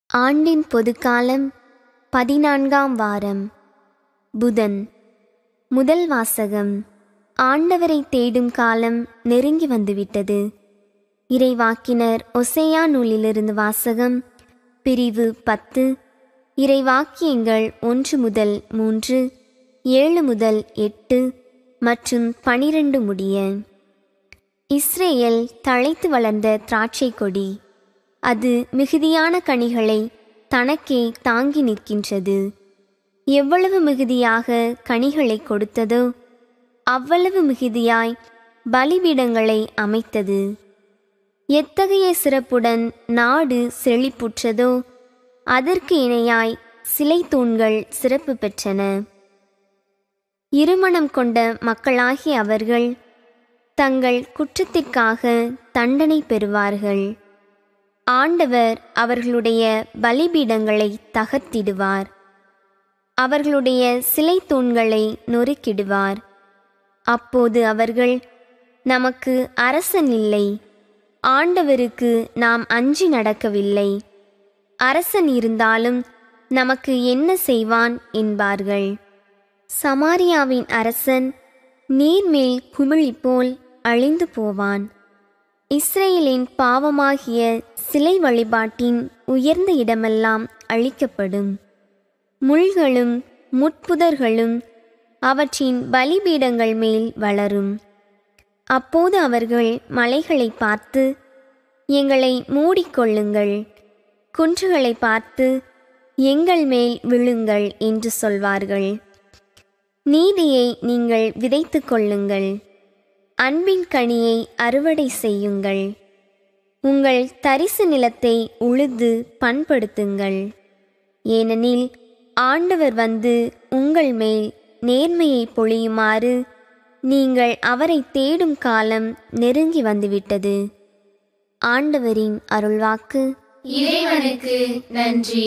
ஆண்டின் பொதுக்காலம் பதினான்காம் வாரம் புதன் முதல் வாசகம் ஆண்டவரை தேடும் காலம் நெருங்கி வந்துவிட்டது இறைவாக்கினர் ஒசையா நூலிலிருந்து வாசகம் பிரிவு பத்து இறைவாக்கியங்கள் ஒன்று முதல் மூன்று ஏழு முதல் எட்டு மற்றும் பனிரெண்டு முடிய இஸ்ரேல் தழைத்து வளர்ந்த திராட்சை கொடி அது மிகுதியான கனிகளை தனக்கே தாங்கி நிற்கின்றது எவ்வளவு மிகுதியாக கனிகளை கொடுத்ததோ அவ்வளவு மிகுதியாய் பலிபீடங்களை அமைத்தது எத்தகைய சிறப்புடன் நாடு செழிப்புற்றதோ அதற்கு இணையாய் சிலை தூண்கள் சிறப்பு பெற்றன இருமணம் கொண்ட மக்களாகிய அவர்கள் தங்கள் குற்றத்திற்காக தண்டனை பெறுவார்கள் ஆண்டவர் அவர்களுடைய பலிபீடங்களை தகர்த்திடுவார் அவர்களுடைய சிலை தூண்களை நொறுக்கிடுவார் அப்போது அவர்கள் நமக்கு அரசன் இல்லை ஆண்டவருக்கு நாம் அஞ்சி நடக்கவில்லை அரசன் இருந்தாலும் நமக்கு என்ன செய்வான் என்பார்கள் சமாரியாவின் அரசன் நீர்மேல் குமிழி போல் அழிந்து போவான் இஸ்ரேலின் பாவமாகிய சிலை வழிபாட்டின் உயர்ந்த இடமெல்லாம் அழிக்கப்படும் முள்களும் முட்புதர்களும் அவற்றின் பலிபீடங்கள் மேல் வளரும் அப்போது அவர்கள் மலைகளை பார்த்து எங்களை மூடிக்கொள்ளுங்கள் குன்றுகளை பார்த்து எங்கள் மேல் விழுங்கள் என்று சொல்வார்கள் நீதியை நீங்கள் விதைத்து கொள்ளுங்கள் அன்பின் கனியை அறுவடை செய்யுங்கள் உங்கள் தரிசு நிலத்தை உழுது பண்படுத்துங்கள் ஏனெனில் ஆண்டவர் வந்து உங்கள் மேல் நேர்மையை பொழியுமாறு நீங்கள் அவரை தேடும் காலம் நெருங்கி வந்துவிட்டது ஆண்டவரின் அருள்வாக்கு இறைவனுக்கு நன்றி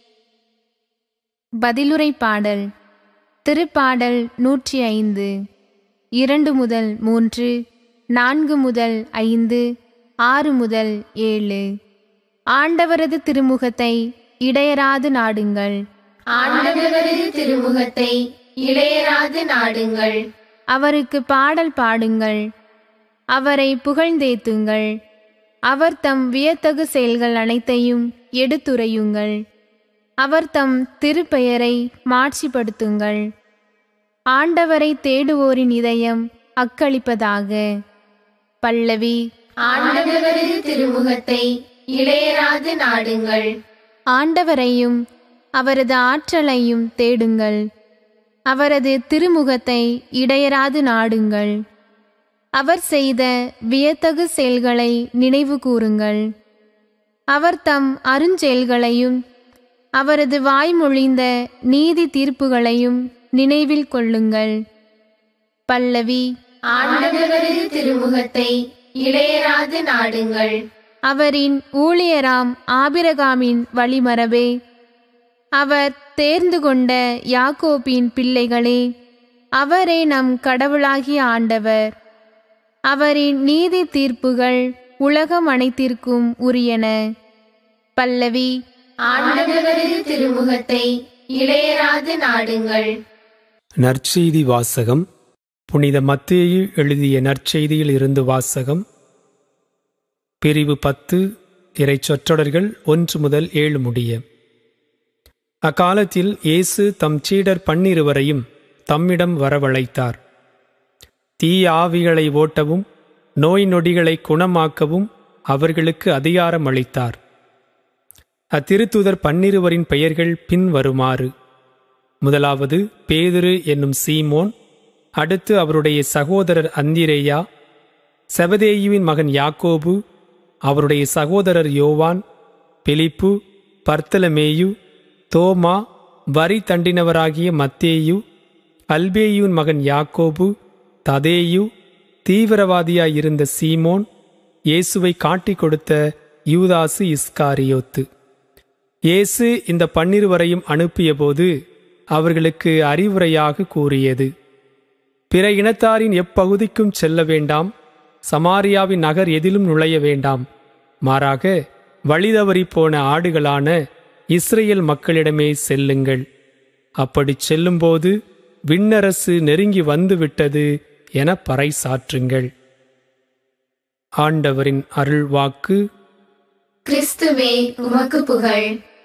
பதிலுரை பாடல் திருப்பாடல் நூற்றி ஐந்து இரண்டு முதல் மூன்று நான்கு முதல் ஐந்து ஆறு முதல் ஏழு ஆண்டவரது திருமுகத்தை இடையராது நாடுங்கள் ஆண்டவரது திருமுகத்தை இடையராது நாடுங்கள் அவருக்கு பாடல் பாடுங்கள் அவரை புகழ்ந்தேத்துங்கள் அவர் தம் வியத்தகு செயல்கள் அனைத்தையும் எடுத்துரையுங்கள் அவர் தம் திருப்பெயரை மாட்சிப்படுத்துங்கள் ஆண்டவரை தேடுவோரின் இதயம் அக்களிப்பதாக பல்லவி ஆண்டவரது திருமுகத்தை இடையராது நாடுங்கள் ஆண்டவரையும் அவரது ஆற்றலையும் தேடுங்கள் அவரது திருமுகத்தை இடையராது நாடுங்கள் அவர் செய்த வியத்தகு செயல்களை நினைவு கூறுங்கள் அவர் தம் அருஞ்செயல்களையும் அவரது வாய்மொழிந்த நீதி தீர்ப்புகளையும் நினைவில் கொள்ளுங்கள் பல்லவி ஆண்டவரது திருமுகத்தை இடையராது நாடுங்கள் அவரின் ஊழியராம் ஆபிரகாமின் வழிமரபே அவர் தேர்ந்து கொண்ட யாக்கோபின் பிள்ளைகளே அவரே நம் கடவுளாகிய ஆண்டவர் அவரின் நீதி தீர்ப்புகள் உலகம் அனைத்திற்கும் உரியன பல்லவி ஆண்டவரது திருமுகத்தை இடையராது நாடுங்கள் நற்செய்தி வாசகம் புனித மத்தேயு எழுதிய நற்செய்தியில் இருந்து வாசகம் பிரிவு பத்து இறை சொற்றொடர்கள் ஒன்று முதல் ஏழு முடிய அக்காலத்தில் இயேசு தம் சீடர் பன்னிருவரையும் தம்மிடம் வரவழைத்தார் தீய ஆவிகளை ஓட்டவும் நோய் நொடிகளை குணமாக்கவும் அவர்களுக்கு அதிகாரம் அளித்தார் அத்திருத்துதர் பன்னிருவரின் பெயர்கள் பின் வருமாறு முதலாவது பேதுரு என்னும் சீமோன் அடுத்து அவருடைய சகோதரர் அந்திரேயா செபதேயுவின் மகன் யாக்கோபு அவருடைய சகோதரர் யோவான் பிலிப்பு பர்த்தலமேயு தோமா வரி தண்டினவராகிய மத்தேயு அல்பேயுவின் மகன் யாக்கோபு ததேயு தீவிரவாதியாயிருந்த சீமோன் இயேசுவை காட்டிக் கொடுத்த யூதாசு இஸ்காரியோத்து இயேசு இந்த பன்னிருவரையும் அனுப்பியபோது அவர்களுக்கு அறிவுரையாக கூறியது பிற இனத்தாரின் எப்பகுதிக்கும் செல்ல வேண்டாம் சமாரியாவின் நகர் எதிலும் நுழைய வேண்டாம் மாறாக வழிதவறி போன ஆடுகளான இஸ்ரேல் மக்களிடமே செல்லுங்கள் அப்படிச் செல்லும்போது விண்ணரசு நெருங்கி வந்துவிட்டது என பறைசாற்றுங்கள் ஆண்டவரின் அருள்வாக்கு கிறிஸ்துவே உமக்கு புகழ்